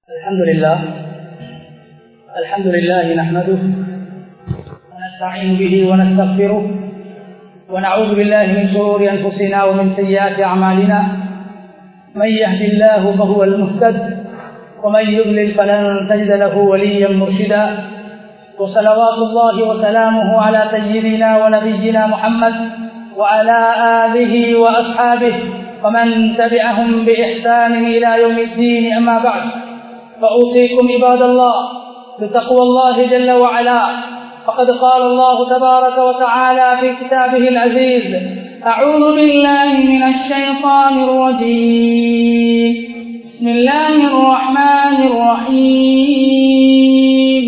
الحمد لله الحمد لله نحمده ونستعين به ونستغفره ونعوذ بالله من شرور أنفسنا ومن سيئات أعمالنا من يهد الله فهو المهتد ومن يضلل فلن تجد له وليا مرشدا وصلوات الله وسلامه على سيدنا ونبينا محمد وعلى آله وأصحابه ومن تبعهم بإحسان إلى يوم الدين أما بعد فأوصيكم عباد الله بتقوى الله جل وعلا فقد قال الله تبارك وتعالى في كتابه العزيز أعوذ بالله من الشيطان الرجيم بسم الله الرحمن الرحيم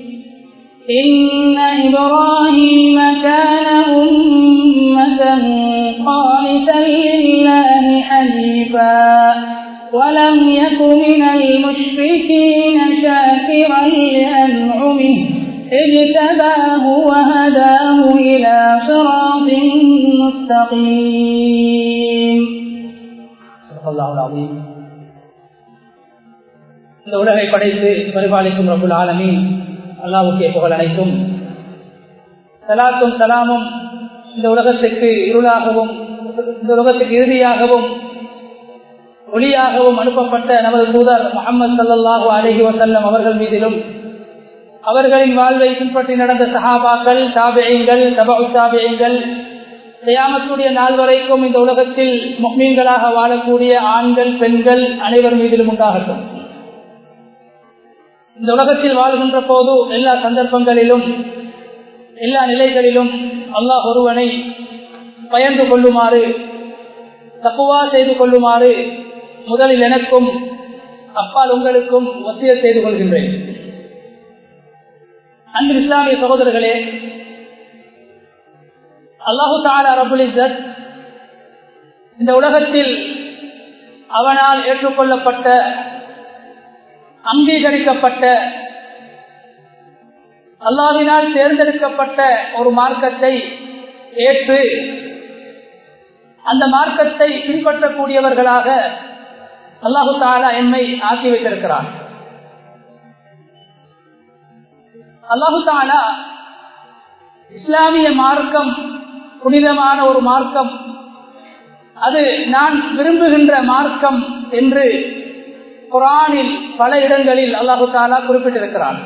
إن إبراهيم كان أمة قانتا لله حنيفا ولم يك من المشركين شاكرا لأنعمه اجتباه وهداه إلى صراط مستقيم صدق الله العظيم இந்த உலகை படைத்து பரிபாலிக்கும் ரபுல் ஆலமீன் அல்லாவுக்கே புகழ் அனைத்தும் சலாத்தும் சலாமும் இந்த உலகத்துக்கு இருளாகவும் இந்த உலகத்துக்கு இறுதியாகவும் ஒளியாகவும் அனுப்பப்பட்ட நமது தூதர் முகமது சல்லாஹூ அலஹி வசல்லம் அவர்கள் மீதிலும் அவர்களின் வாழ்வை பின்பற்றி நடந்த சஹாபாக்கள் தாபியங்கள் தபு தாபியங்கள் செய்யாமத்துடைய நாள் வரைக்கும் இந்த உலகத்தில் முக்மீன்களாக வாழக்கூடிய ஆண்கள் பெண்கள் அனைவர் மீதிலும் உண்டாகட்டும் இந்த உலகத்தில் வாழ்கின்ற போது எல்லா சந்தர்ப்பங்களிலும் எல்லா நிலைகளிலும் அல்லாஹ் ஒருவனை பயந்து கொள்ளுமாறு தப்புவா செய்து கொள்ளுமாறு முதலில் எனக்கும் அப்பால் உங்களுக்கும் ஒத்திய செய்து கொள்கின்றேன் அன்பு இஸ்லாமிய சகோதரர்களே அல்லாஹு தாலா ரபுல் இசத் இந்த உலகத்தில் அவனால் ஏற்றுக்கொள்ளப்பட்ட அங்கீகரிக்கப்பட்ட அல்லாவினால் தேர்ந்தெடுக்கப்பட்ட ஒரு மார்க்கத்தை ஏற்று அந்த மார்க்கத்தை பின்பற்றக்கூடியவர்களாக அல்லாஹு தாலா எம்மை ஆக்கி வைத்திருக்கிறார் அல்லாஹு தாலா இஸ்லாமிய மார்க்கம் புனிதமான ஒரு மார்க்கம் அது நான் விரும்புகின்ற மார்க்கம் என்று குரானில் பல இடங்களில் அல்லாஹு தாலா குறிப்பிட்டிருக்கிறார்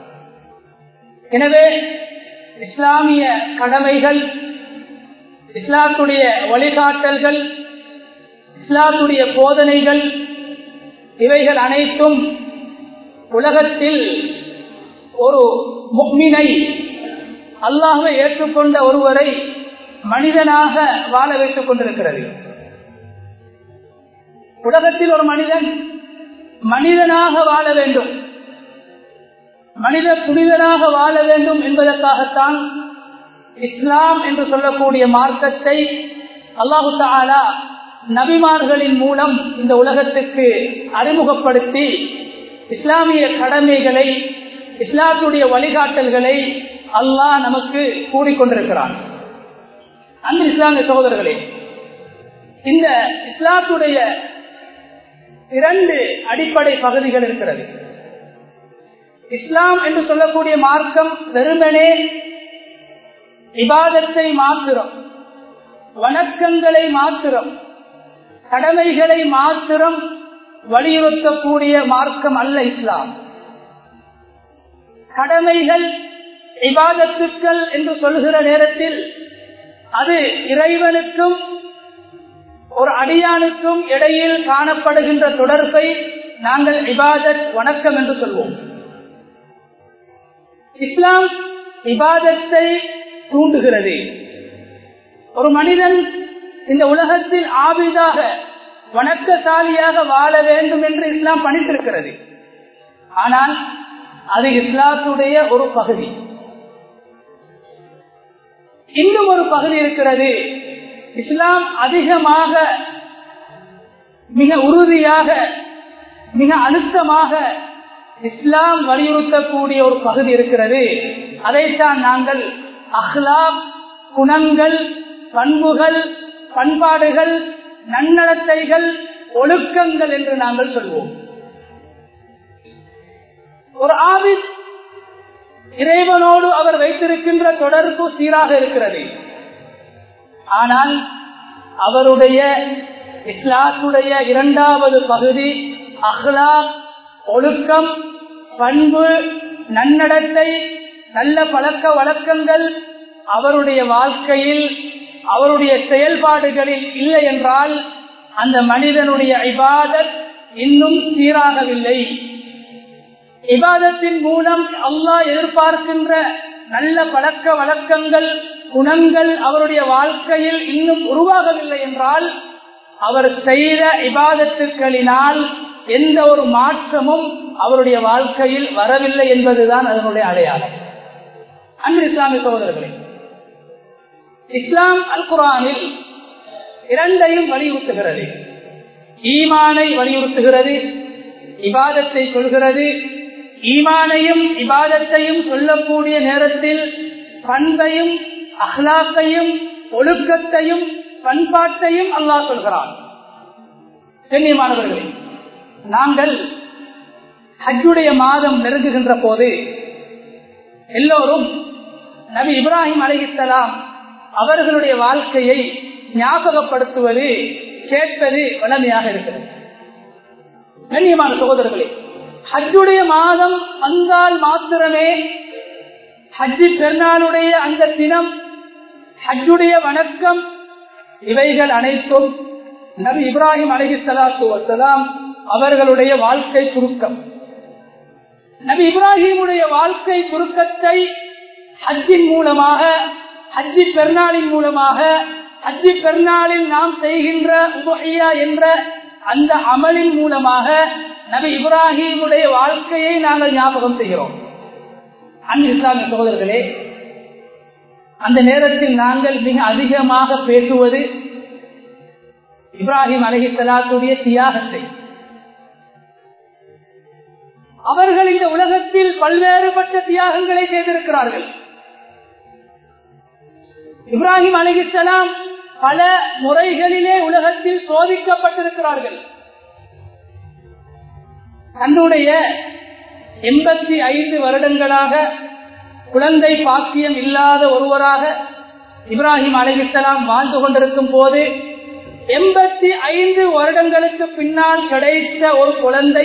எனவே இஸ்லாமிய கடமைகள் இஸ்லாத்துடைய வழிகாட்டல்கள் இஸ்லாத்துடைய போதனைகள் இவைகள் அனைத்தும் உலகத்தில் ஒரு முக்மினை அல்லாஹை ஏற்றுக்கொண்ட ஒருவரை மனிதனாக வாழ வைத்துக் கொண்டிருக்கிறது உலகத்தில் ஒரு மனிதன் மனிதனாக வாழ வேண்டும் மனித புனிதனாக வாழ வேண்டும் என்பதற்காகத்தான் இஸ்லாம் என்று சொல்லக்கூடிய மார்க்கத்தை அல்லாஹு தாலா நபிமார்களின் மூலம் இந்த உலகத்துக்கு அறிமுகப்படுத்தி இஸ்லாமிய கடமைகளை இஸ்லாத்துடைய வழிகாட்டல்களை அல்லாஹ் நமக்கு கூறிக்கொண்டிருக்கிறான் அந்த இஸ்லாமிய சகோதரர்களே இந்த இஸ்லாத்துடைய இரண்டு அடிப்படை பகுதிகள் இருக்கிறது இஸ்லாம் என்று சொல்லக்கூடிய மார்க்கம் வெறுமனே விவாதத்தை மாத்திரம் வணக்கங்களை மாத்திரம் கடமைகளை மாத்திரம் வலியுறுத்தக்கூடிய மார்க்கம் அல்ல இஸ்லாம் கடமைகள் இபாதத்துக்கள் என்று சொல்லுகிற நேரத்தில் அது இறைவனுக்கும் ஒரு அடியானுக்கும் இடையில் காணப்படுகின்ற தொடர்பை நாங்கள் இபாதத் வணக்கம் என்று சொல்வோம் இஸ்லாம் இபாதத்தை தூண்டுகிறது ஒரு மனிதன் இந்த உலகத்தில் ஆபிதாக வணக்கசாலியாக வாழ வேண்டும் என்று இஸ்லாம் பணித்திருக்கிறது ஆனால் அது இஸ்லாத்துடைய ஒரு பகுதி இன்னும் ஒரு பகுதி இருக்கிறது இஸ்லாம் அதிகமாக மிக உறுதியாக மிக அழுத்தமாக இஸ்லாம் வலியுறுத்தக்கூடிய ஒரு பகுதி இருக்கிறது அதைத்தான் நாங்கள் அஹ்லாப் குணங்கள் பண்புகள் பண்பாடுகள் நன்னடத்தைகள் ஒழுக்கங்கள் என்று நாங்கள் சொல்வோம் ஒரு ஆபித் இறைவனோடு அவர் வைத்திருக்கின்ற தொடர்பு சீராக இருக்கிறது ஆனால் அவருடைய இஸ்லாத்துடைய இரண்டாவது பகுதி அஹ்லாக் ஒழுக்கம் பண்பு நன்னடத்தை நல்ல பழக்க வழக்கங்கள் அவருடைய வாழ்க்கையில் அவருடைய செயல்பாடுகளில் இல்லை என்றால் அந்த மனிதனுடைய இபாதத் இன்னும் சீராகவில்லை இபாதத்தின் மூலம் அல்லாஹ் எதிர்பார்க்கின்ற நல்ல பழக்க வழக்கங்கள் குணங்கள் அவருடைய வாழ்க்கையில் இன்னும் உருவாகவில்லை என்றால் அவர் செய்த இபாதத்துக்களினால் எந்த ஒரு மாற்றமும் அவருடைய வாழ்க்கையில் வரவில்லை என்பதுதான் அதனுடைய அடையாளம் அன்பு இஸ்லாமிய சகோதரர்களே இஸ்லாம் அல் குரானில் இரண்டையும் வலியுறுத்துகிறது ஈமானை வலியுறுத்துகிறது இபாதத்தை சொல்கிறது ஈமானையும் இபாதத்தையும் சொல்லக்கூடிய நேரத்தில் பண்பையும் அஹ்லாக்கையும் ஒழுக்கத்தையும் பண்பாட்டையும் அல்லாஹ் சொல்கிறான் கண்ணியமானவர்களே நாங்கள் ஹஜ்ஜுடைய மாதம் நெருங்குகின்ற போது எல்லோரும் நபி இப்ராஹிம் அலிஹலாம் அவர்களுடைய வாழ்க்கையை ஞாபகப்படுத்துவது கேட்பது வளமையாக இருக்கிறது கண்ணியமான சகோதரர்களே ஹஜ்ஜுடைய மாதம் வந்தால் மாத்திரமே ஹஜ்ஜி பெருநாளுடைய அந்த தினம் ஹஜ்ஜுடைய வணக்கம் இவைகள் அனைத்தும் நபி இப்ராஹிம் அலஹி சலாத்து வசலாம் அவர்களுடைய வாழ்க்கை சுருக்கம் நபி இப்ராஹிமுடைய வாழ்க்கை சுருக்கத்தை ஹஜ்ஜின் மூலமாக ஹஜ்ஜி பெருநாளின் மூலமாக ஹஜ்ஜி பெருநாளில் நாம் செய்கின்ற உபஹியா என்ற அந்த அமலின் மூலமாக நபி இப்ராஹிமுடைய வாழ்க்கையை நாங்கள் ஞாபகம் செய்கிறோம் அன்பு இஸ்லாமிய சகோதரர்களே அந்த நேரத்தில் நாங்கள் மிக அதிகமாக பேசுவது இப்ராஹிம் அலஹி சலாத்துடைய தியாகத்தை அவர்கள் இந்த உலகத்தில் பல்வேறுபட்ட தியாகங்களை செய்திருக்கிறார்கள் இப்ராஹிம் அலிகலாம் பல முறைகளிலே உலகத்தில் சோதிக்கப்பட்டிருக்கிறார்கள் தன்னுடைய எண்பத்தி ஐந்து வருடங்களாக குழந்தை பாக்கியம் இல்லாத ஒருவராக இப்ராஹிம் அலிகலாம் வாழ்ந்து கொண்டிருக்கும் போது எண்பத்தி ஐந்து வருடங்களுக்கு பின்னால் கிடைத்த ஒரு குழந்தை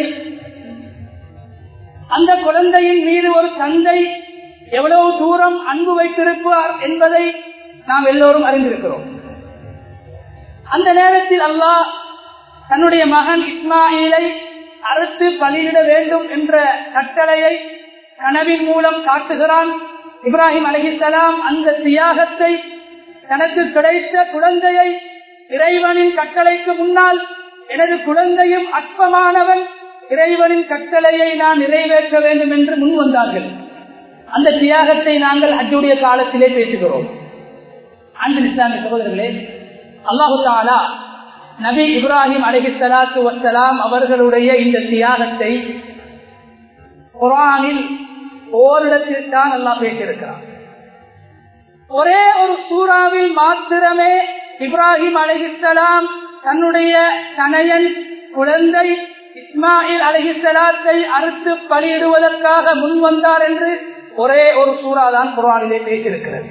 அந்த குழந்தையின் மீது ஒரு தந்தை எவ்வளவு தூரம் அன்பு வைத்திருப்பார் என்பதை நாம் எல்லோரும் அறிந்திருக்கிறோம் அந்த நேரத்தில் அல்லாஹ் தன்னுடைய மகன் இஸ்மாயிலை அறுத்து பலியிட வேண்டும் என்ற கட்டளையை கனவின் மூலம் காட்டுகிறான் இப்ராஹிம் அலஹிசலாம் அந்த தியாகத்தை தனக்கு கிடைத்த குழந்தையை இறைவனின் கட்டளைக்கு முன்னால் எனது குழந்தையும் அற்பமானவன் இறைவனின் கட்டளையை நான் நிறைவேற்ற வேண்டும் என்று முன் வந்தார்கள் அந்த தியாகத்தை நாங்கள் அஜுடைய காலத்திலே பேசுகிறோம் அன்பு இஸ்லாமிய சகோதரர்களே அல்லாஹு தாலா நபி இப்ராஹிம் அலஹி சலாத்து வசலாம் அவர்களுடைய இந்த தியாகத்தை குரானில் ஓரிடத்தில் தான் அல்லாஹ் பேசியிருக்கிறார் ஒரே ஒரு சூறாவில் மாத்திரமே இப்ராஹிம் அலஹிசலாம் தன்னுடைய தனையன் குழந்தை இஸ்மாயில் அலஹிசலாத்தை அறுத்து பலியிடுவதற்காக முன் வந்தார் என்று ஒரே ஒரு சூறா தான் குரானிலே பேசியிருக்கிறது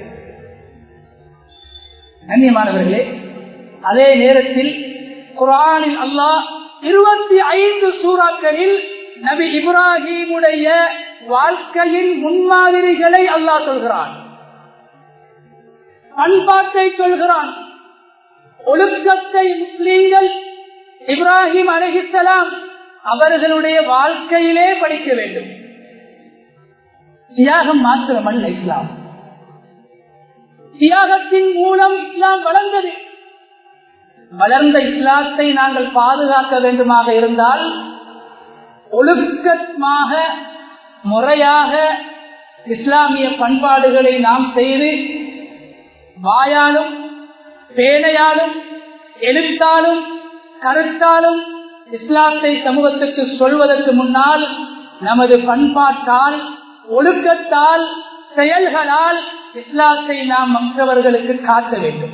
கண்ணியமானவர்களே அதே நேரத்தில் குரானில் அல்லாஹ் இருபத்தி ஐந்து சூறாக்களில் நபி இப்ராஹிமுடைய வாழ்க்கையின் முன்மாதிரிகளை அல்லாஹ் சொல்கிறான் பண்பாட்டை சொல்கிறான் ஒழுக்கத்தை முஸ்லீம்கள் இப்ராஹிம் அலஹிசலாம் அவர்களுடைய வாழ்க்கையிலே படிக்க வேண்டும் தியாகம் மாத்திரமல்ல இஸ்லாம் தியாகத்தின் மூலம் இஸ்லாம் வளர்ந்தது வளர்ந்த இஸ்லாத்தை நாங்கள் பாதுகாக்க வேண்டுமாக இருந்தால் ஒழுக்கமாக முறையாக இஸ்லாமிய பண்பாடுகளை நாம் செய்து வாயாலும் பேனையாலும் எழுத்தாலும் கருத்தாலும் இஸ்லாத்தை சமூகத்துக்கு சொல்வதற்கு முன்னால் நமது பண்பாட்டால் ஒழுக்கத்தால் செயல்களால் இஸ்லாத்தை நாம் மற்றவர்களுக்கு காட்ட வேண்டும்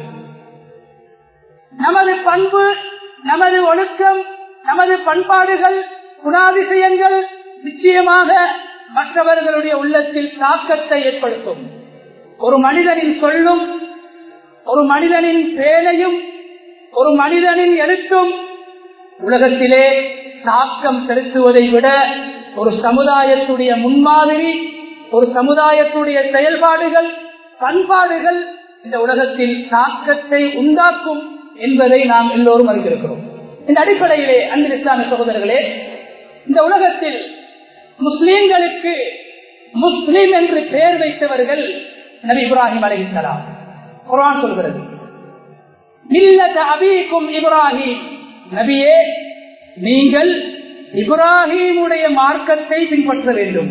நமது பண்பு நமது ஒழுக்கம் நமது பண்பாடுகள் குணாதிசயங்கள் நிச்சயமாக மற்றவர்களுடைய உள்ளத்தில் தாக்கத்தை ஏற்படுத்தும் ஒரு மனிதனின் சொல்லும் ஒரு மனிதனின் பேனையும் ஒரு மனிதனின் எழுத்தும் உலகத்திலே தாக்கம் செலுத்துவதை விட ஒரு சமுதாயத்துடைய முன்மாதிரி ஒரு சமுதாயத்துடைய செயல்பாடுகள் பண்பாடுகள் இந்த உலகத்தில் தாக்கத்தை உண்டாக்கும் என்பதை நாம் எல்லோரும் அறிந்திருக்கிறோம் இந்த அடிப்படையிலே அன்பு இஸ்லாமிய சகோதரர்களே இந்த உலகத்தில் முஸ்லீம்களுக்கு முஸ்லீம் என்று பெயர் வைத்தவர்கள் நபி இப்ராஹிம் அலைஹிஸ்லாம் குரான் சொல்கிறது அபீக்கும் இப்ராஹிம் நபியே நீங்கள் இப்ராஹிமுடைய மார்க்கத்தை பின்பற்ற வேண்டும்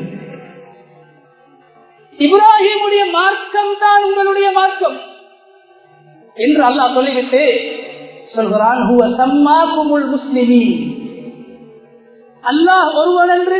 இப்ராஹிமுடைய மார்க்கம் தான் உங்களுடைய மார்க்கம் என்று அல்லாஹ் சொல்லிவிட்டு சொல்கிறான் முஸ்லிமி அல்லாஹ் ஒருவன் என்று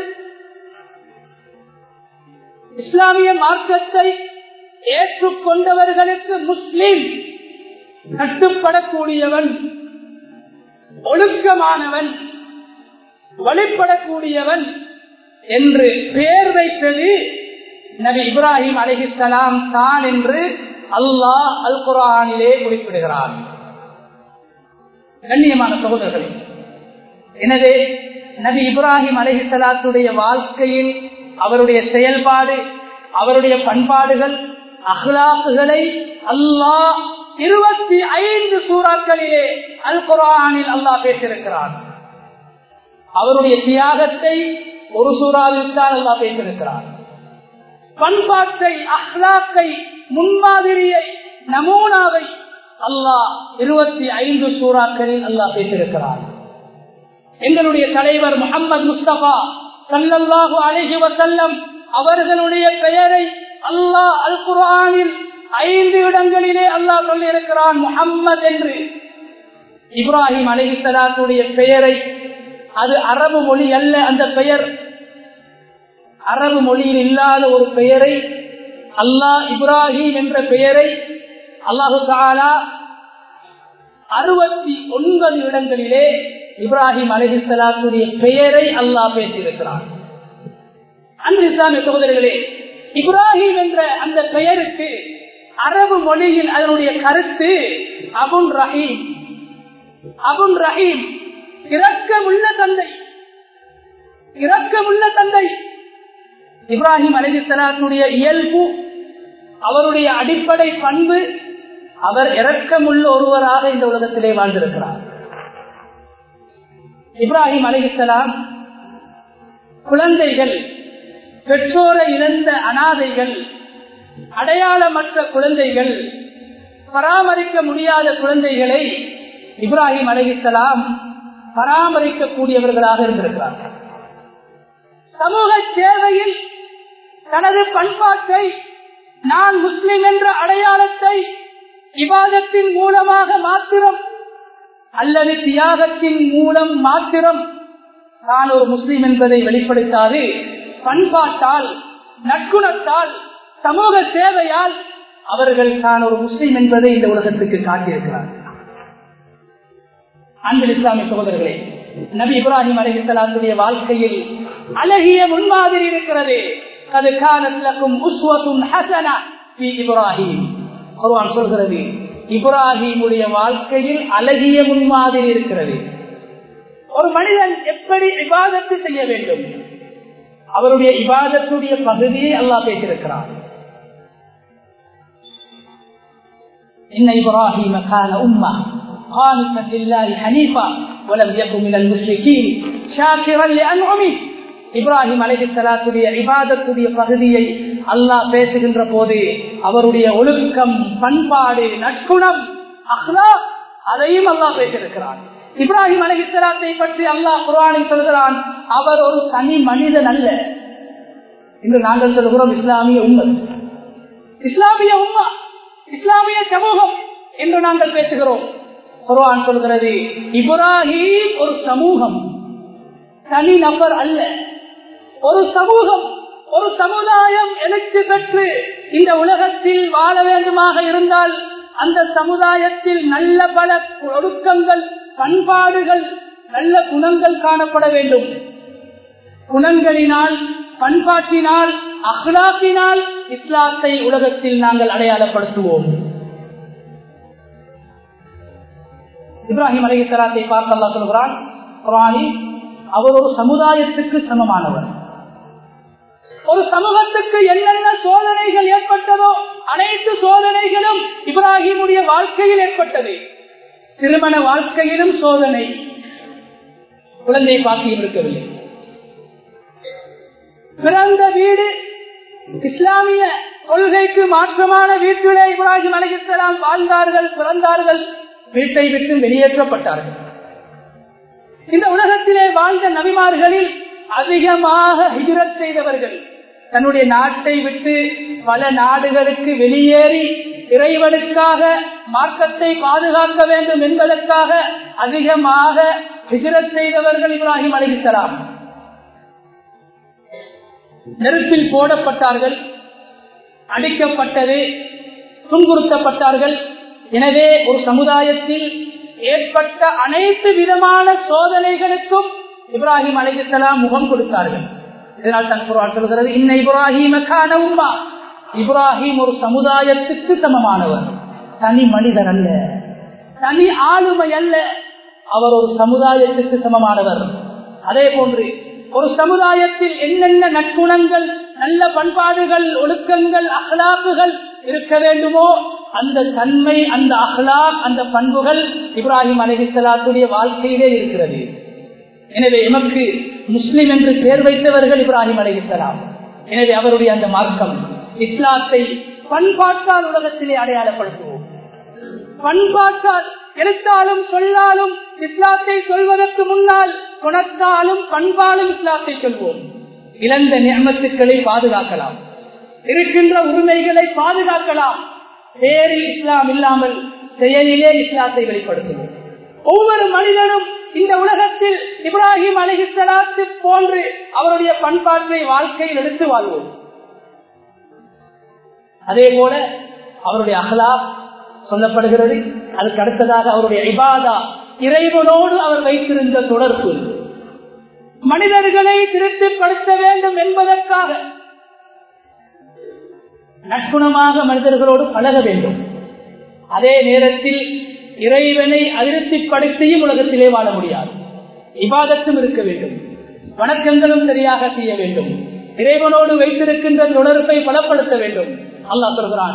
இஸ்லாமிய மார்க்கத்தை ஏற்றுக்கொண்டவர்களுக்கு முஸ்லிம் கட்டுப்படக்கூடியவன் ஒழுக்கமானவன் வழிபடக்கூடியவன் என்று பெயர் வைத்தது நபி இப்ராஹிம் அலிஹிசலாம் தான் என்று அல்லாஹ் அல் குரானிலே குறிப்பிடுகிறான் கண்ணியமான சகோதரர்கள் எனவே நபி இப்ராஹிம் அலிஹிசலாத்துடைய வாழ்க்கையில் அவருடைய செயல்பாடு அவருடைய பண்பாடுகள் அஹ்லாக்குகளை அல்லாஹ் இருபத்தி ஐந்து சூறாக்களிலே அல் குரானில் அல்லாஹ் பேசியிருக்கிறான் அவருடைய தியாகத்தை ஒரு சூறாவில் தான் அல்லாஹ் பேசியிருக்கிறார் பண்பாட்டை அஹ்லாக்கை முன்மாதிரியை நமூனாவை அல்லாஹ் இருபத்தி ஐந்து சூறாக்களில் அல்லாஹ் பேசியிருக்கிறார் எங்களுடைய தலைவர் முகமது முஸ்தபா சல்லல்லாஹு அழகி வசல்லம் அவர்களுடைய பெயரை அல்லாஹ் அல் குரானில் ஐந்து இடங்களிலே அல்லாஹ் சொல்லியிருக்கிறான் முகம்மது என்று இப்ராஹிம் அலிஹிசலாத்துடைய பெயரை அது அரபு மொழி அல்ல அந்த பெயர் அரபு மொழியில் இல்லாத ஒரு பெயரை அல்லாஹ் இப்ராஹிம் என்ற பெயரை அல்லாஹு தாலா அறுபத்தி ஒன்பது இடங்களிலே இப்ராஹிம் அலிஹிசலாத்துடைய பெயரை அல்லாஹ் பேசியிருக்கிறான் அன்பு இஸ்லாமிய சகோதரர்களே இப்ராஹிம் என்ற அந்த பெயருக்கு அரபு மொழியில் அதனுடைய கருத்து அபுன் ரஹீம் அபுன் ரஹீம் இரக்கமுள்ள தந்தை இரக்கமுள்ள தந்தை இப்ராஹிம் அலிசலாத்துடைய இயல்பு அவருடைய அடிப்படை பண்பு அவர் இரக்கமுள்ள ஒருவராக இந்த உலகத்திலே வாழ்ந்திருக்கிறார் இப்ராஹிம் அலிசலாம் குழந்தைகள் பெற்றோரை இழந்த அனாதைகள் அடையாளமற்ற குழந்தைகள் பராமரிக்க முடியாத குழந்தைகளை இப்ராஹிம் அலிசலாம் பராமரிக்கக்கூடியவர்களாக இருந்திருக்கிறார்கள் சமூக சேவையில் தனது பண்பாட்டை நான் முஸ்லிம் என்ற அடையாளத்தை விவாதத்தின் மூலமாக மாத்திரம் அல்லது தியாகத்தின் மூலம் மாத்திரம் நான் ஒரு முஸ்லிம் என்பதை வெளிப்படுத்தாது பண்பாட்டால் நற்குணத்தால் சமூக சேவையால் அவர்கள் தான் ஒரு முஸ்லிம் என்பதை இந்த உலகத்துக்கு காட்டியிருக்கிறார்கள் அன்பு இஸ்லாமிய சகோதரர்களே நபி இப்ராஹிம் அலிஹலாத்துடைய வாழ்க்கையில் அழகிய முன்மாதிரி இருக்கிறது அது காலத்திலக்கும் உஸ்வத்தும் ஹசனா இப்ராஹிம் ஒருவான் சொல்கிறது இப்ராஹிமுடைய வாழ்க்கையில் அழகிய முன்மாதிரி இருக்கிறது ஒரு மனிதன் எப்படி இபாதத்து செய்ய வேண்டும் அவருடைய இபாதத்துடைய பகுதியை அல்லாஹ் பேசியிருக்கிறார் இன்ன இப்ராஹிம கான உம்மா قانتا لله حنيفا ولم يكن من المشركين شاكرا لأنعمه இப்ராஹிம் அலைஹிஸ்லாத்துடைய இபாதத்துடைய பகுதியை அல்லாஹ் பேசுகின்ற போது அவருடைய ஒழுக்கம் பண்பாடு நட்புணம் அஹ்லா அதையும் அல்லாஹ் பேசியிருக்கிறான் இப்ராஹிம் அலைஹிஸ்லாத்தை பற்றி அல்லாஹ் குரானில் சொல்கிறான் அவர் ஒரு தனி மனிதன் அல்ல இன்று நாங்கள் சொல்கிறோம் இஸ்லாமிய உண்மை இஸ்லாமிய உம்மா இஸ்லாமிய சமூகம் என்று நாங்கள் பேசுகிறோம் குர்ஆன் சொல்கிறது இப்ராஹிம் ஒரு சமூகம் தனி நபர் அல்ல ஒரு சமூகம் ஒரு சமுதாயம் எழுச்சி பெற்று இந்த உலகத்தில் வாழ வேண்டுமாக இருந்தால் அந்த சமுதாயத்தில் நல்ல பல ஒழுக்கங்கள் பண்பாடுகள் நல்ல குணங்கள் காணப்பட வேண்டும் குணங்களினால் பண்பாட்டினால் அஹ்லாக்கினால் இஸ்லாத்தை உலகத்தில் நாங்கள் அடையாளப்படுத்துவோம் இப்ராஹிம் அலி சலாத்தை பார்த்து அல்லா சொல்கிறான் குரானில் அவர் ஒரு சமுதாயத்துக்கு சமமானவர் ஒரு சமூகத்துக்கு என்னென்ன சோதனைகள் ஏற்பட்டதோ அனைத்து சோதனைகளும் இப்ராஹிமுடைய வாழ்க்கையில் ஏற்பட்டது திருமண வாழ்க்கையிலும் சோதனை குழந்தை பாக்கியம் இருக்கவில்லை பிறந்த வீடு இஸ்லாமிய கொள்கைக்கு மாற்றமான வீட்டிலே இப்ராஹிம் அலிஸ்லாம் வாழ்ந்தார்கள் பிறந்தார்கள் வீட்டை விட்டு வெளியேற்றப்பட்டார்கள் இந்த உலகத்திலே வாழ்ந்த நபிமார்களில் அதிகமாக ஹிஜரத் செய்தவர்கள் தன்னுடைய நாட்டை விட்டு பல நாடுகளுக்கு வெளியேறி இறைவனுக்காக மார்க்கத்தை பாதுகாக்க வேண்டும் என்பதற்காக அதிகமாக ஹிஜரத் செய்தவர்கள் இப்ராஹிம் அலிசலாம் நெருப்பில் போடப்பட்டார்கள் அடிக்கப்பட்டது துன்புறுத்தப்பட்டார்கள் எனவே ஒரு சமுதாயத்தில் ஏற்பட்ட அனைத்து விதமான சோதனைகளுக்கும் இப்ராஹிம் அலைஹிஸ்லாம் முகம் கொடுத்தார்கள் இதனால் தன் குரான் சொல்கிறது இன்ன இப்ராஹிம் உமா இப்ராஹிம் ஒரு சமுதாயத்துக்கு சமமானவர் தனி மனிதர் அல்ல தனி ஆளுமை அல்ல அவர் ஒரு சமுதாயத்துக்கு சமமானவர் அதே போன்று ஒரு சமுதாயத்தில் என்னென்ன நற்குணங்கள் நல்ல பண்பாடுகள் ஒழுக்கங்கள் அகலாப்புகள் இருக்க வேண்டுமோ அந்த தன்மை அந்த அஹ்லாக் அந்த பண்புகள் இப்ராஹிம் அலிஹிசலாத்துடைய வாழ்க்கையிலே இருக்கிறது எனவே எமக்கு முஸ்லிம் என்று பெயர் வைத்தவர்கள் இப்ராஹிம் அலிஹிசலாம் எனவே அவருடைய அந்த மார்க்கம் இஸ்லாத்தை பண்பாட்டால் உலகத்திலே அடையாளப்படுத்துவோம் பண்பாட்டால் எழுத்தாலும் சொல்லாலும் இஸ்லாத்தை சொல்வதற்கு முன்னால் குணத்தாலும் பண்பாலும் இஸ்லாத்தை சொல்வோம் இழந்த நியமத்துக்களை பாதுகாக்கலாம் இருக்கின்ற உரிமைகளை பாதுகாக்கலாம் பேரில் இஸ்லாம் இல்லாமல் செயலிலே இஸ்லாத்தை வெளிப்படுத்துவோம் ஒவ்வொரு மனிதனும் இந்த உலகத்தில் இப்ராஹிம் அலிஹலாத்து போன்று அவருடைய பண்பாட்டை வாழ்க்கையில் எடுத்து வாழ்வோம் அதே போல அவருடைய அகலா சொல்லப்படுகிறது அதுக்கு அடுத்ததாக அவருடைய இபாதா இறைவனோடு அவர் வைத்திருந்த தொடர்பு மனிதர்களை திருப்திப்படுத்த வேண்டும் என்பதற்காக நட்புணமாக மனிதர்களோடு பழக வேண்டும் அதே நேரத்தில் இறைவனை அதிருப்திப்படுத்தியும் உலகத்திலே வாழ முடியாது இபாதத்தும் இருக்க வேண்டும் வணக்கங்களும் சரியாக செய்ய வேண்டும் இறைவனோடு வைத்திருக்கின்ற தொடர்பை பலப்படுத்த வேண்டும் அல்லாஹ் சொல்கிறான்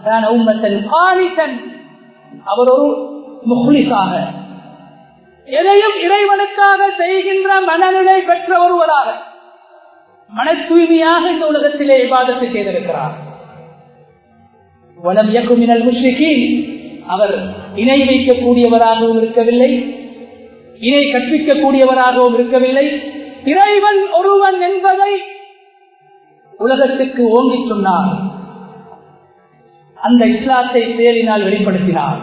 அவர் ஒரு முஹ்லிஸாக எதையும் இறைவனுக்காக செய்கின்ற மனநிலை பெற்ற ஒருவராக மன தூய்மையாக இந்த உலகத்திலே இபாதத்தை செய்திருக்கிறார் வலம் இயக்குமினல் முஷ்ரிகி அவர் இணை வைக்கக்கூடியவராகவும் இருக்கவில்லை இணை கற்பிக்கக்கூடியவராகவும் இருக்கவில்லை இறைவன் ஒருவன் என்பதை உலகத்துக்கு ஓங்கி சொன்னார் அந்த இஸ்லாத்தை செயலினால் வெளிப்படுத்தினார்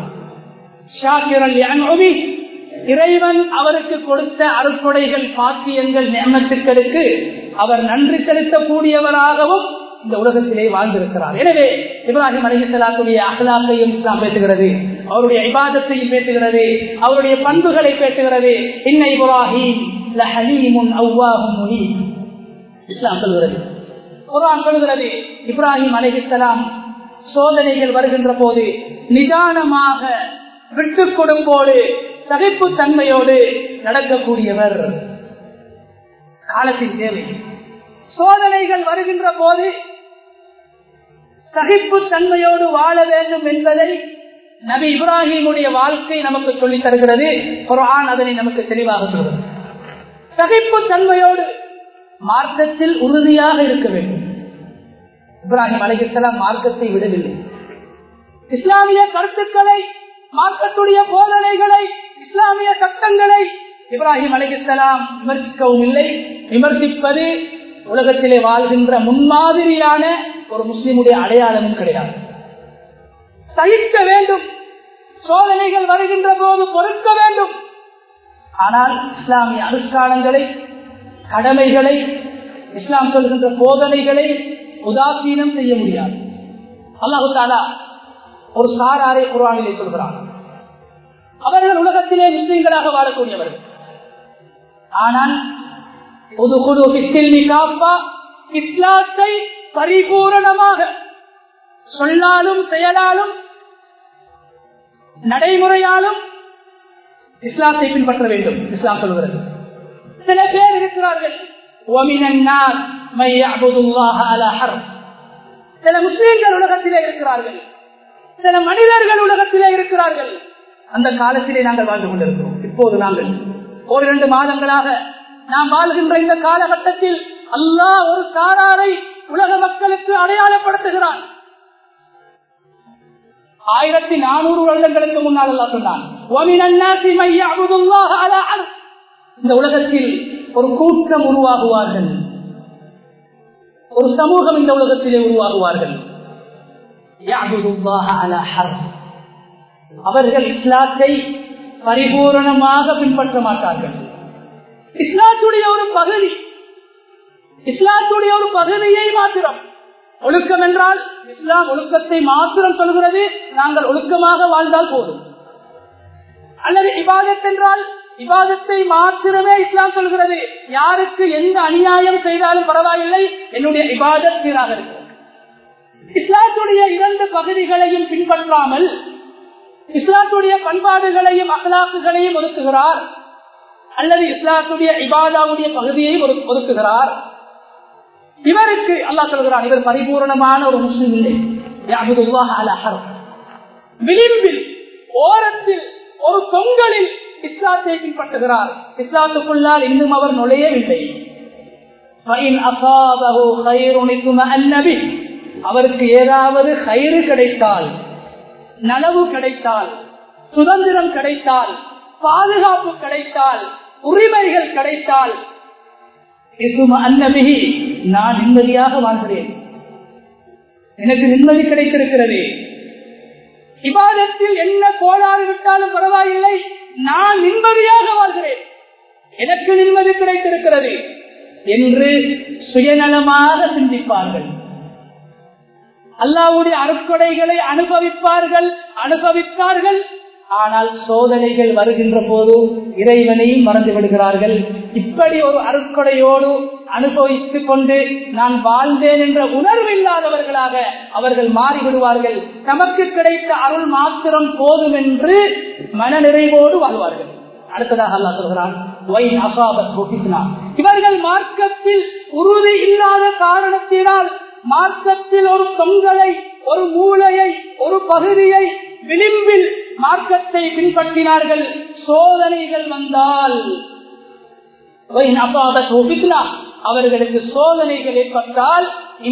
இறைவன் அவருக்கு கொடுத்த அருட்கொடைகள் பாக்கியங்கள் நியமத்துக்களுக்கு அவர் நன்றி செலுத்தக்கூடியவராகவும் இந்த உலகத்திலே வாழ்ந்திருக்கிறார் எனவே இப்ராஹிம் அலிசலாத்துடைய அகலாக்கையும் இஸ்லாம் பேசுகிறது அவருடைய இபாதத்தையும் பேசுகிறது அவருடைய பண்புகளை பேசுகிறது இன்ன இப்ராஹிம் இஸ்லாம் சொல்கிறது குரான் சொல்கிறது இப்ராஹிம் அலிஹலாம் சோதனைகள் வருகின்ற போது நிதானமாக விட்டுக் கொடுப்போடு சகிப்பு தன்மையோடு நடக்கக்கூடியவர் காலத்தின் தேவை சோதனைகள் வருகின்ற போது சகிப்பு தன்மையோடு வாழ வேண்டும் என்பதை நபி இப்ராஹிமுடைய வாழ்க்கை நமக்கு சொல்லித் தருகிறது குரான் அதனை நமக்கு தெளிவாக சொல்கிறது சகிப்பு தன்மையோடு மார்க்கத்தில் உறுதியாக இருக்க வேண்டும் இப்ராஹிம் அலைகித்தலாம் மார்க்கத்தை விடவில்லை இஸ்லாமிய கருத்துக்களை மார்க்கத்துடைய போதனைகளை இஸ்லாமிய சட்டங்களை இப்ராஹிம் அலைகித்தலாம் விமர்சிக்கவும் இல்லை விமர்சிப்பது உலகத்திலே வாழ்கின்ற முன்மாதிரியான ஒரு முஸ்லிமுடைய அடையாளமும் கிடையாது சகிக்க வேண்டும் சோதனைகள் வருகின்ற போது பொறுக்க வேண்டும் ஆனால் இஸ்லாமிய அனுஷ்டானங்களை கடமைகளை இஸ்லாம் சொல்கின்ற போதனைகளை உதாசீனம் செய்ய முடியாது அல்லாஹு தாலா ஒரு சாராரை குரானிலே சொல்கிறார் அவர்கள் உலகத்திலே முஸ்லீம்களாக வாழக்கூடியவர்கள் ஆனால் இஸ்லாத்தை பரிபூரணமாக சொல்லாலும் செயலாலும் நடைமுறையாலும் இஸ்லாத்தை பின்பற்ற வேண்டும் இஸ்லாம் சொல்கிறது சில பேர் இருக்கிறார்கள் சில முஸ்லீம்கள் உலகத்திலே இருக்கிறார்கள் சில மனிதர்கள் உலகத்திலே இருக்கிறார்கள் அந்த காலத்திலே நாங்கள் வாழ்ந்து கொண்டிருக்கிறோம் இப்போது நாங்கள் ஒரு இரண்டு மாதங்களாக நாம் வாழ்கின்ற இந்த காலகட்டத்தில் அல்லாஹ் ஒரு சாராரை உலக மக்களுக்கு அடையாளப்படுத்துகிறான் ஆயிரத்தி நானூறு வருடங்களுக்கு முன்னால் அல்லா சொன்னான் இந்த உலகத்தில் ஒரு கூட்டம் உருவாகுவார்கள் ஒரு சமூகம் இந்த உலகத்திலே உருவாகுவார்கள் அவர்கள் இஸ்லாத்தை பரிபூரணமாக பின்பற்ற மாட்டார்கள் இஸ்லாத்துடைய ஒரு பகுதி இஸ்லாத்துடைய ஒரு பகுதியை மாத்திரம் ஒழுக்கம் என்றால் இஸ்லாம் ஒழுக்கத்தை மாத்திரம் சொல்கிறது நாங்கள் ஒழுக்கமாக வாழ்ந்தால் போதும் அல்லது இபாதத் என்றால் இபாதத்தை மாத்திரமே இஸ்லாம் சொல்கிறது யாருக்கு எந்த அநியாயம் செய்தாலும் பரவாயில்லை என்னுடைய இபாதத் சீராக இருக்கும் இஸ்லாத்துடைய இரண்டு பகுதிகளையும் பின்பற்றாமல் இஸ்லாத்துடைய பண்பாடுகளையும் அகலாக்குகளையும் ஒதுக்குகிறார் அல்லது இஸ்லாத்துடைய இபாதாவுடைய பகுதியை ஒதுக்குகிறார் இவருக்கு அல்லா சொல்கிறான் இவர் பரிபூர்ணமான ஒரு முஸ்லிம் இல்லை விளிம்பில் ஓரத்தில் ஒரு தொங்கலில் இஸ்லாத்தை பின்பற்றுகிறார் இஸ்லாத்துக்குள்ளால் இன்னும் அவர் நுழையவில்லை அவருக்கு ஏதாவது கயிறு கிடைத்தால் நலவு கிடைத்தால் சுதந்திரம் கிடைத்தால் பாதுகாப்பு கிடைத்தால் உரிமைகள் கிடைத்தால் அன்னபிகி நான் நிம்மதியாக வாழ்கிறேன் எனக்கு நிம்மதி கிடைத்திருக்கிறது விவாதத்தில் என்ன கோளாறு விட்டாலும் பரவாயில்லை நான் நிம்மதியாக வாழ்கிறேன் எனக்கு நிம்மதி கிடைத்திருக்கிறது என்று சுயநலமாக சிந்திப்பார்கள் அல்லாவுடைய அருக்கொடைகளை அனுபவிப்பார்கள் அனுபவித்தார்கள் ஆனால் சோதனைகள் வருகின்ற போது இறைவனையும் மறந்து விடுகிறார்கள் இப்படி ஒரு அருக்கொடையோடு அனுபவித்துக் கொண்டு நான் வாழ்ந்தேன் என்ற உணர்வு இல்லாதவர்களாக அவர்கள் மாறிவிடுவார்கள் தமக்கு கிடைத்த அருள் மாத்திரம் போதும் என்று மனநிறைவோடு வாழ்வார்கள் அடுத்ததாக அல்லா சொல்கிறான் இவர்கள் மார்க்கத்தில் உறுதி இல்லாத காரணத்தினால் மார்க்கத்தில் ஒரு தொங்கலை ஒரு மூளையை ஒரு பகுதியை விளிம்பில் மார்க்கத்தை பின்பற்றினார்கள் சோதனைகள் வந்தால் அவர்களுக்கு சோதனைகள் ஏற்பட்டால்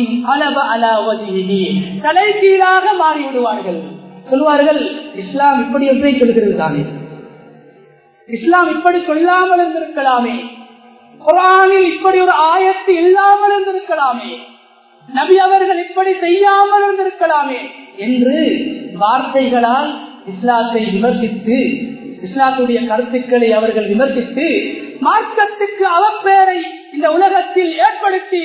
தலைகீழாக மாறிவிடுவார்கள் சொல்வார்கள் இஸ்லாம் இப்படி ஒன்றை சொல்கிறது தானே இஸ்லாம் இப்படி சொல்லாமல் இருந்திருக்கலாமே குரானில் இப்படி ஒரு ஆயத்து இல்லாமல் இருந்திருக்கலாமே நபி அவர்கள் இப்படி செய்யாமல் இருந்திருக்கலாமே என்று வார்த்தைகளால் இஸ்லாத்தை விமர்சித்து இஸ்லாத்துடைய கருத்துக்களை அவர்கள் விமர்சித்து மார்க்கத்துக்கு அவப்பேரை இந்த உலகத்தில் ஏற்படுத்தி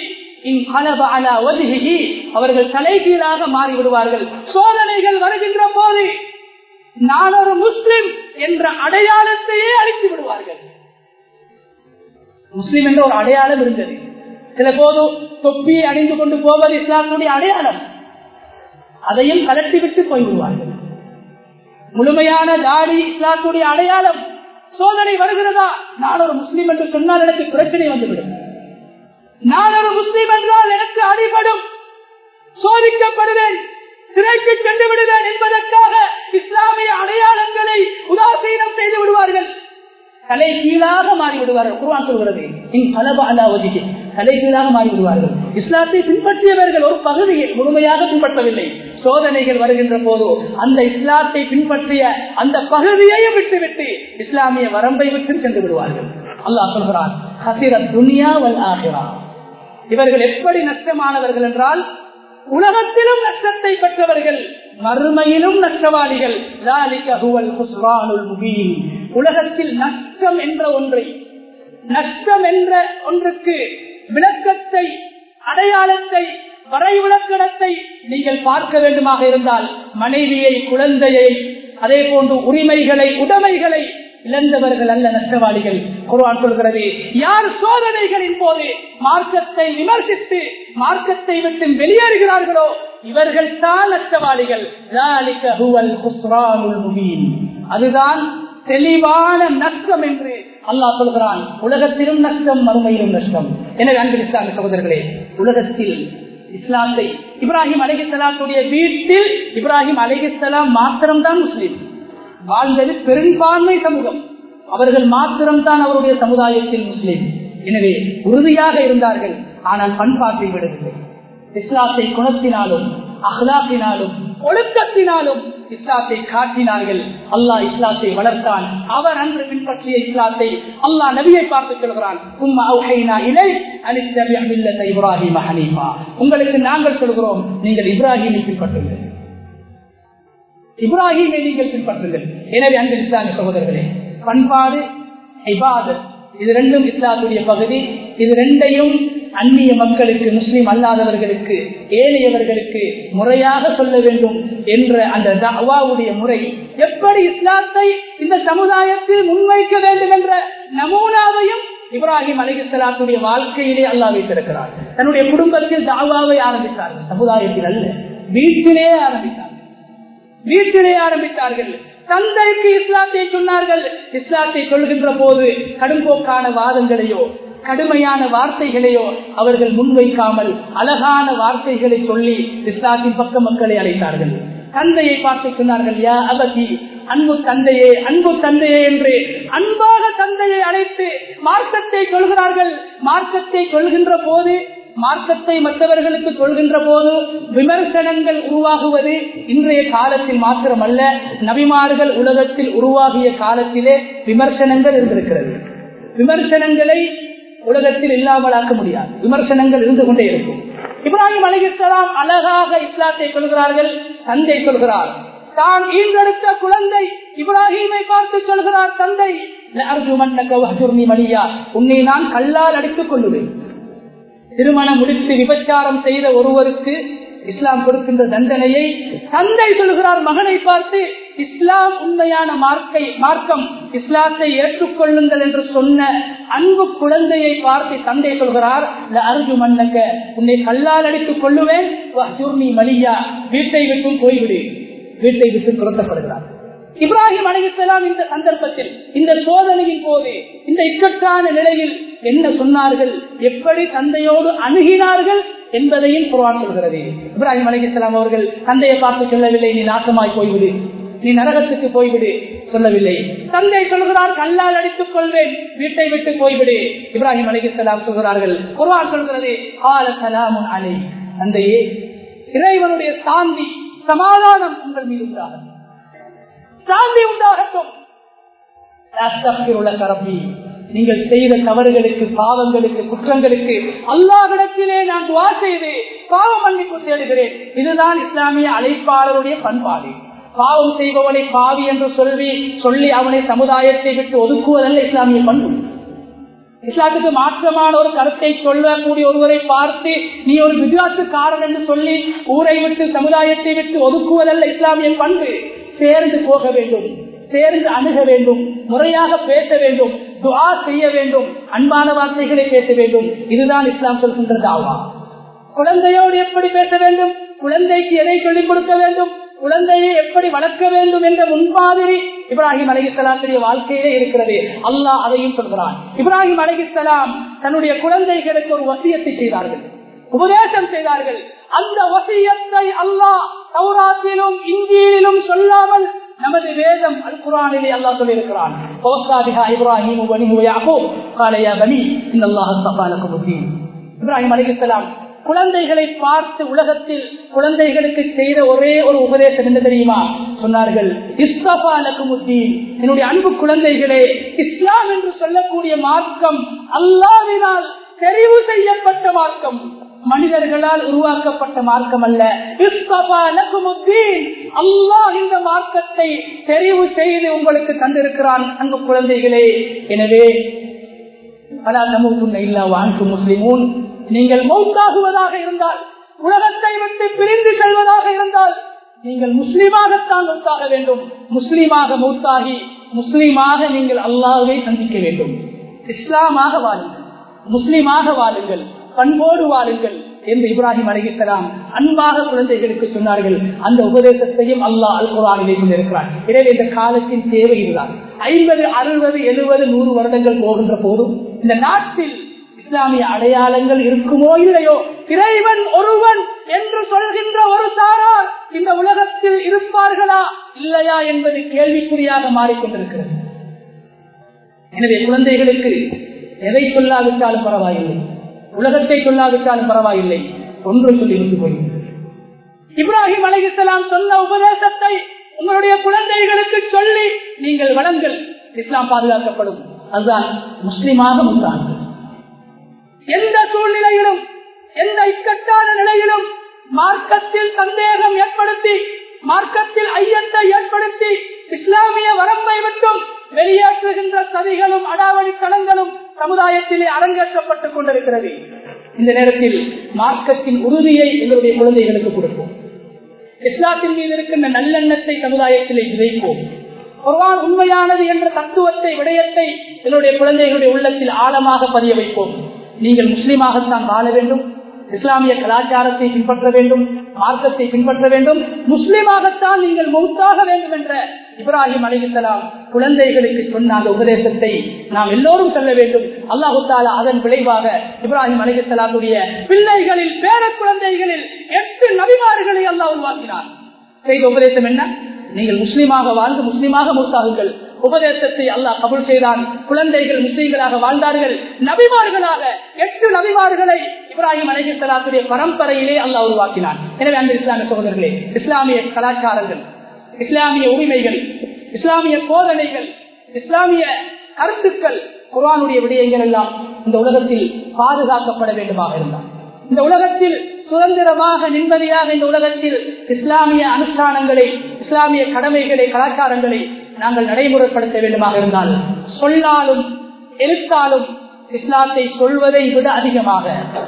அவர்கள் தலைகீழாக மாறிவிடுவார்கள் சோதனைகள் வருகின்ற போது நான் ஒரு முஸ்லிம் என்ற அடையாளத்தையே அழித்து விடுவார்கள் முஸ்லிம் என்ற ஒரு அடையாளம் இருந்தது சில போது தொப்பி அணிந்து கொண்டு போவது இஸ்லாமுடைய அடையாளம் அதையும் கலட்டி விட்டு போய்விடுவார்கள் முழுமையான தாடி இஸ்லாத்துடைய அடையாளம் சோதனை வருகிறதா நான் ஒரு முஸ்லீம் என்று சொன்னால் எனக்கு பிரச்சனை வந்துவிடும் நான் ஒரு முஸ்லீம் என்றால் எனக்கு அடிபடும் சோதிக்கப்படுவேன் சிறைக்கு சென்று விடுவேன் என்பதற்காக இஸ்லாமிய அடையாளங்களை உதாசீனம் செய்து விடுவார்கள் தலை கீழாக மாறிவிடுவார்கள் குர்வான் சொல்கிறது தலை கீழாக மாறிவிடுவார்கள் இஸ்லாத்தை பின்பற்றியவர்கள் ஒரு பகுதியை முழுமையாக பின்பற்றவில்லை சோதனைகள் வருகின்ற போது அந்த இஸ்லாத்தை பின்பற்றிய அந்த பகுதியையும் விட்டுவிட்டு இஸ்லாமிய வரம்பை விட்டு சென்று விடுவார்கள் அல்லாஹ் சொல்கிறான் ஹசிர துனியா வல் ஆகிறா இவர்கள் எப்படி நஷ்டமானவர்கள் என்றால் உலகத்திலும் நஷ்டத்தை பெற்றவர்கள் மறுமையிலும் நஷ்டவாளிகள் உலகத்தில் நஷ்டம் என்ற ஒன்றை நஷ்டம் என்ற ஒன்றுக்கு விளக்கத்தை அடையாளத்தை வரை விளக்கணத்தை நீங்கள் பார்க்க வேண்டுமாக இருந்தால் மனைவியை குழந்தையை அதே போன்று உரிமைகளை உடைமைகளை இழந்தவர்கள் அல்ல நஷ்டவாளிகள் குர்ஆன் சொல்கிறது யார் சோதனைகளின் போது மார்க்கத்தை விமர்சித்து மார்க்கத்தை விட்டு வெளியேறுகிறார்களோ இவர்கள் தான் நஷ்டவாளிகள் ذَلِكَ هُوَ الْخُسْرَانُ الْمُبِينُ. அதுதான் தெளிவான நஷ்டம் என்று அல்லாஹ் சொல்கிறான் உலகத்திலும் நஷ்டம் மறுமையிலும் நஷ்டம் எனவே அன்பு இஸ்லாமிய சகோதரர்களே உலகத்தில் இஸ்லாத்தை இப்ராஹிம் அலிகலாத்துடைய வீட்டில் இப்ராஹிம் அலிகலாம் மாத்திரம்தான் முஸ்லீம் வாழ்ந்தது பெரும்பான்மை சமூகம் அவர்கள் மாத்திரம்தான் அவருடைய சமுதாயத்தில் முஸ்லீம் எனவே உறுதியாக இருந்தார்கள் ஆனால் பண்பாட்டை விடவில்லை இஸ்லாத்தை குணத்தினாலும் அஹ்லாத்தினாலும் ஒழுக்கத்தினாலும் இஸ்லாத்தை காட்டினார்கள் அல்லாஹ் இஸ்லாத்தை வளர்த்தான் அவர் அன்று பின்பற்றிய இஸ்லாத்தை அல்லாஹ் நபியை பார்த்து சொல்கிறான் உம்மா அவுஹைனா இலை அலித்தபி மில்லத்த இப்ராஹிம் ஹனீஃபா உங்களுக்கு நாங்கள் சொல்கிறோம் நீங்கள் இப்ராஹிமை பின்பற்றுங்கள் இப்ராஹிமை நீங்கள் பின்பற்றுங்கள் எனவே அன்பு இஸ்லாமிய சகோதரர்களே பண்பாடு இபாதத் இது ரெண்டும் இஸ்லாத்துடைய பகுதி இது ரெண்டையும் அந்நிய மக்களுக்கு முஸ்லிம் அல்லாதவர்களுக்கு ஏழையவர்களுக்கு முறையாக சொல்ல வேண்டும் என்ற அந்த தவாவுடைய முறை எப்படி இஸ்லாத்தை இந்த சமுதாயத்தில் முன்வைக்க வேண்டும் என்ற நமூனாவையும் இப்ராஹிம் அலிகலாத்துடைய வாழ்க்கையிலே அல்லா வைத்திருக்கிறார் தன்னுடைய குடும்பத்தில் தாவாவை ஆரம்பித்தார்கள் சமுதாயத்தில் அல்ல வீட்டிலே ஆரம்பித்தார்கள் வீட்டிலே ஆரம்பித்தார்கள் தந்தைக்கு இஸ்லாத்தை சொன்னார்கள் இஸ்லாத்தை சொல்கின்ற போது கடும்போக்கான வாதங்களையோ கடுமையான வார்த்தைகளையோ அவர்கள் முன்வைக்காமல் அழகான வார்த்தைகளை சொல்லி இஸ்லாத்தின் பக்க மக்களை அழைத்தார்கள் தந்தையை பார்த்து சொன்னார்கள் யா அவதி அன்பு தந்தையே அன்பு தந்தையே என்று அன்பாக தந்தையை அழைத்து மார்க்கத்தை சொல்கிறார்கள் மார்க்கத்தை சொல்கின்ற போது மார்க்கத்தை மற்றவர்களுக்கு சொல்கின்ற போது விமர்சனங்கள் உருவாகுவது இன்றைய காலத்தில் மாத்திரமல்ல நபிமார்கள் உலகத்தில் உருவாகிய காலத்திலே விமர்சனங்கள் இருந்திருக்கிறது விமர்சனங்களை உலகத்தில் இல்லாமலாக்க முடியாது விமர்சனங்கள் இருந்து கொண்டே இருக்கும் இப்ராஹிம் அலிகலாம் அழகாக இஸ்லாத்தை சொல்கிறார்கள் தந்தை சொல்கிறார் தான் ஈன்றெடுத்த குழந்தை இப்ராஹிமை பார்த்து சொல்கிறார் தந்தை மணியா உன்னை நான் கல்லால் அடித்துக் கொள்ளுவேன் திருமணம் முடித்து விபச்சாரம் செய்த ஒருவருக்கு இஸ்லாம் கொடுக்கின்ற தண்டனையை தந்தை சொல்கிறார் மகனை பார்த்து இஸ்லாம் உண்மையான மார்க்கை மார்க்கம் இஸ்லாத்தை ஏற்றுக்கொள்ளுங்கள் என்று சொன்ன அன்பு குழந்தையை பார்த்து தந்தை சொல்கிறார் அருகு மன்னக்க உன்னை கல்லால் அடித்துக் கொள்ளுவேன் மலியா வீட்டை விட்டும் போய்விடு வீட்டை விட்டு துரத்தப்படுகிறார் இப்ராஹிம் அலிசலாம் இந்த சந்தர்ப்பத்தில் இந்த சோதனையின் போது இந்த இக்கட்டான நிலையில் என்ன சொன்னார்கள் எப்படி தந்தையோடு அணுகினார்கள் என்பதையும் குர்ஆன் சொல்கிறது இப்ராஹிம் அலிசலாம் அவர்கள் தந்தையை பார்த்து சொல்லவில்லை நீ நாசமாய் போய்விடு நீ நரகத்துக்கு போய்விடு சொல்லவில்லை தந்தை சொல்கிறார் கல்லால் அடித்துக் கொள்வேன் வீட்டை விட்டு போய்விடு இப்ராஹிம் அலிசலாம் சொல்கிறார்கள் குர்ஆன் சொல்கிறது ஆல சலாமுன் அலை தந்தையே இறைவனுடைய சாந்தி சமாதானம் உங்கள் மீது உண்டாகும் சாந்தி உண்டாகட்டும் கரப்பி நீங்கள் செய்த தவறுகளுக்கு பாவங்களுக்கு குற்றங்களுக்கு அல்லாவிடத்திலே நான் துவா செய்து பாவ மன்னிப்பு தேடுகிறேன் இதுதான் இஸ்லாமிய அழைப்பாளருடைய பண்பாடு பாவம் செய்பவனை பாவி என்று சொல்லி சொல்லி அவனை சமுதாயத்தை விட்டு ஒதுக்குவதல்ல இஸ்லாமிய பண்பு இஸ்லாத்துக்கு மாற்றமான ஒரு கருத்தை சொல்லக்கூடிய ஒருவரை பார்த்து நீ ஒரு விஜயாத்துக்காரன் என்று சொல்லி ஊரை விட்டு சமுதாயத்தை விட்டு ஒதுக்குவதல்ல இஸ்லாமிய பண்பு சேர்ந்து போக வேண்டும் சேர்ந்து அணுக வேண்டும் முறையாக பேச வேண்டும் துவா செய்ய வேண்டும் அன்பான வார்த்தைகளை பேச வேண்டும் இதுதான் இஸ்லாம் சொல்கின்ற தாவா குழந்தையோடு எப்படி பேச வேண்டும் குழந்தைக்கு எதை சொல்லிக் கொடுக்க வேண்டும் குழந்தையை எப்படி வளர்க்க வேண்டும் என்ற முன்மாதிரி இப்ராஹிம் அலிகலாத்துடைய வாழ்க்கையிலே இருக்கிறது அல்லாஹ் அதையும் சொல்கிறான் இப்ராஹிம் அலிகலாம் தன்னுடைய குழந்தைகளுக்கு ஒரு வசியத்தை செய்தார்கள் உபதேசம் செய்தார்கள் அந்த வசியத்தை அல்லாஹ் சௌராத்திலும் இந்தியிலும் சொல்லாமல் நமது வேதம் அல் குரானிலே அல்லா சொல்லியிருக்கிறான் இப்ராஹிம் அலிகலாம் குழந்தைகளை பார்த்து உலகத்தில் குழந்தைகளுக்கு செய்த ஒரே ஒரு உபதேசம் என்ன தெரியுமா சொன்னார்கள் இஸ்தபா லகுமுத்தீன் என்னுடைய அன்பு குழந்தைகளே இஸ்லாம் என்று சொல்லக்கூடிய மார்க்கம் அல்லாவினால் தெரிவு செய்யப்பட்ட மார்க்கம் மனிதர்களால் உருவாக்கப்பட்ட மார்க்கம் அல்ல அல்லாஹ் இந்த மார்க்கத்தை தெரிவு செய்து உங்களுக்கு தந்திருக்கிறான் அன்பு குழந்தைகளே எனவே பல சமூகம் இல்லா வாழ்க்கை முஸ்லிமூன் நீங்கள் மௌத்தாகுவதாக இருந்தால் உலகத்தை விட்டு பிரிந்து செல்வதாக இருந்தால் நீங்கள் முஸ்லீமாகத்தான் மௌத்தாக வேண்டும் முஸ்லீமாக மௌத்தாகி முஸ்லீமாக நீங்கள் அல்லாஹை சந்திக்க வேண்டும் இஸ்லாமாக வாழுங்கள் முஸ்லீமாக வாழுங்கள் பண்போடு வாழுங்கள் என்று இப்ராஹிம் அலிகலாம் அன்பாக குழந்தைகளுக்கு சொன்னார்கள் அந்த உபதேசத்தையும் அல்லாஹ் அல் குரானிலே சொல்லியிருக்கிறார் எனவே இந்த காலத்தின் தேவை இதுதான் ஐம்பது அறுபது எழுபது நூறு வருடங்கள் போகின்ற போதும் இந்த நாட்டில் இஸ்லாமிய அடையாளங்கள் இருக்குமோ இல்லையோ இறைவன் ஒருவன் என்று சொல்கின்ற ஒரு சாரார் இந்த உலகத்தில் இருப்பார்களா இல்லையா என்பது கேள்விக்குறியாக மாறிக்கொண்டிருக்கிறது எனவே குழந்தைகளுக்கு எதை சொல்லாவிட்டாலும் பரவாயில்லை உலகத்தை சொல்லாவிட்டாலும் பரவாயில்லை ஒன்று சொல்லி விட்டு போய் இப்ராஹிம் அலைஹிஸ்ஸலாம் சொன்ன உபதேசத்தை உங்களுடைய குழந்தைகளுக்கு சொல்லி நீங்கள் வளங்கள் இஸ்லாம் பாதுகாக்கப்படும் அதுதான் முஸ்லிமாக முத்தாங்க எந்த சூழ்நிலையிலும் எந்த இக்கட்டான நிலையிலும் மார்க்கத்தில் சந்தேகம் ஏற்படுத்தி மார்க்கத்தில் ஐயத்தை ஏற்படுத்தி இஸ்லாமிய வரம்பை விட்டும் வெளியேற்றுகின்ற சதிகளும் அடாவடித்தனங்களும் சமுதாயத்திலே அரங்கேற்றப்பட்டுக் கொண்டிருக்கிறது இந்த நேரத்தில் மார்க்கத்தின் உறுதியை எங்களுடைய குழந்தைகளுக்கு கொடுப்போம் இஸ்லாத்தின் மீது இருக்கின்ற நல்லெண்ணத்தை சமுதாயத்திலே விதைப்போம் குர்ஆன் உண்மையானது என்ற தத்துவத்தை விடயத்தை என்னுடைய குழந்தைகளுடைய உள்ளத்தில் ஆழமாக பதிய வைப்போம் நீங்கள் முஸ்லீமாகத்தான் வாழ வேண்டும் இஸ்லாமிய கலாச்சாரத்தை பின்பற்ற வேண்டும் மார்க்கத்தை பின்பற்ற வேண்டும் முஸ்லீமாகத்தான் நீங்கள் மௌத்தாக வேண்டும் என்ற இப்ராஹிம் அலிகலாம் குழந்தைகளுக்கு சொன்ன அந்த உபதேசத்தை நாம் எல்லோரும் சொல்ல வேண்டும் அல்லாஹு தாலா அதன் விளைவாக இப்ராஹிம் அலிகலாத்துடைய பிள்ளைகளில் பேர குழந்தைகளில் எட்டு நபிமார்களை அல்லாஹ் உருவாக்கினார் செய்த உபதேசம் என்ன நீங்கள் முஸ்லீமாக வாழ்ந்து முஸ்லீமாக மூத்தாகுங்கள் உபதேசத்தை அல்லாஹ் கபுல் செய்தான் குழந்தைகள் முஸ்லீம்களாக வாழ்ந்தார்கள் நபிமார்களாக எட்டு நபிமார்களை இப்ராஹிம் அலிகலாத்துடைய பரம்பரையிலே அல்லாஹ் உருவாக்கினான் எனவே அந்த இஸ்லாமிய சகோதரர்களே இஸ்லாமிய கலாச்சாரங்கள் இஸ்லாமிய உரிமைகள் இஸ்லாமிய போதனைகள் இஸ்லாமிய கருத்துக்கள் குரானுடைய விடயங்கள் எல்லாம் இந்த உலகத்தில் பாதுகாக்கப்பட வேண்டுமாக இருந்தார் இந்த உலகத்தில் சுதந்திரமாக நிம்மதியாக இந்த உலகத்தில் இஸ்லாமிய அனுஷ்டானங்களை இஸ்லாமிய கடமைகளை கலாச்சாரங்களை நாங்கள் நடைமுறைப்படுத்த வேண்டுமாக இருந்தால் சொல்லாலும் எழுத்தாலும் இஸ்லாத்தை சொல்வதை விட அதிகமாக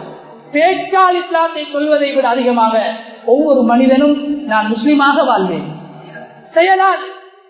பேச்சால் இஸ்லாத்தை சொல்வதை விட அதிகமாக ஒவ்வொரு மனிதனும் நான் முஸ்லீமாக வாழ்வேன் செயலால்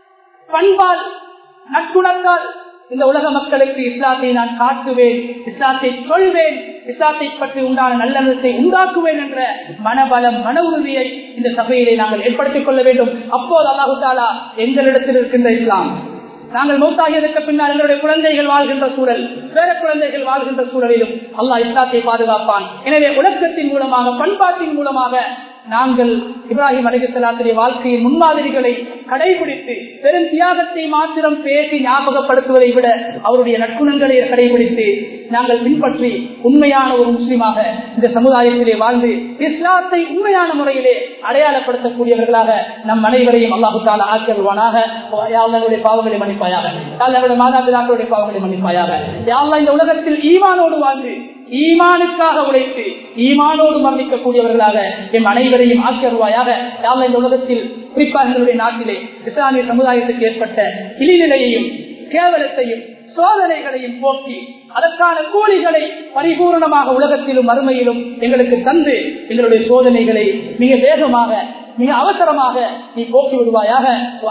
பண்பால் நட்புணக்கால் இந்த உலக மக்களுக்கு இஸ்லாத்தை நான் காட்டுவேன் இஸ்லாத்தை சொல்வேன் இஸ்லாத்தை பற்றி உண்டான நல்லெண்ணத்தை உண்டாக்குவேன் என்ற மனபலம் மன உறுதியை இந்த சபையிலே நாங்கள் ஏற்படுத்திக் கொள்ள வேண்டும் அப்போது அல்லாஹு தாலா எங்களிடத்தில் இருக்கின்ற இஸ்லாம் நாங்கள் மௌத்தாகியதற்கு பின்னால் எங்களுடைய குழந்தைகள் வாழ்கின்ற சூழல் வேற குழந்தைகள் வாழ்கின்ற சூழலிலும் அல்லாஹ் இஸ்லாத்தை பாதுகாப்பான் எனவே உலகத்தின் மூலமாக பண்பாட்டின் மூலமாக நாங்கள் இப்ராஹிம் அலிகலாத்துடைய வாழ்க்கையின் முன்மாதிரிகளை கடைபிடித்து பெரும் தியாகத்தை மாத்திரம் பேசி ஞாபகப்படுத்துவதை விட அவருடைய நற்குணங்களை கடைபிடித்து நாங்கள் பின்பற்றி உண்மையான ஒரு முஸ்லீமாக இந்த சமுதாயத்திலே வாழ்ந்து இஸ்லாத்தை உண்மையான முறையிலே அடையாளப்படுத்தக்கூடியவர்களாக நம் அனைவரையும் அல்லாஹு தாலா ஆக்கியருவானாக யாருடைய பாவங்களை மன்னிப்பாயாக யாருடைய மாதாபிதாக்களுடைய பாவங்களை மன்னிப்பாயாக யாரெல்லாம் இந்த உலகத்தில் ஈமானோடு வாழ்ந்து ஈமானுக்காக உழைத்து ஈமானோடு மரணிக்கக்கூடியவர்களாக எம் அனைவரையும் ஆக்கியருவாயாக யாழ் இந்த உலகத்தில் குறிப்பாக எங்களுடைய நாட்டிலே இஸ்லாமிய சமுதாயத்துக்கு ஏற்பட்ட இழிநிலையையும் கேவலத்தையும் சோதனைகளையும் போக்கி அதற்கான கூலிகளை பரிபூர்ணமாக உலகத்திலும் மறுமையிலும் எங்களுக்கு தந்து எங்களுடைய சோதனைகளை மிக வேகமாக மிக அவசரமாக நீ போக்கி விடுவாயாக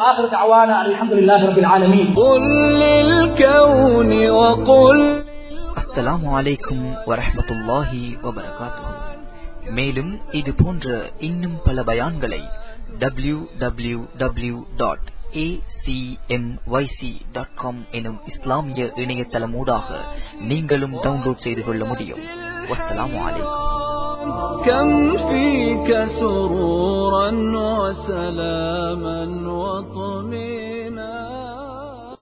அவான அலமதுல்லாஹ் ரபில் ஆலமீன் அஸ்ஸலாமு அலைக்கும் வரஹமத்துல்லாஹி வபரகாத்துஹு மேலும் இது போன்ற இன்னும் பல பயான்களை W W W dot acmyc.com எனும் இஸ்லாமிய இணையதளமூடாக நீங்களும் டவுன்லோட் செய்து கொள்ள முடியும் வஸ்ஸலாமு அலைக்கும் كم فيك سرورا وسلاما وطهورا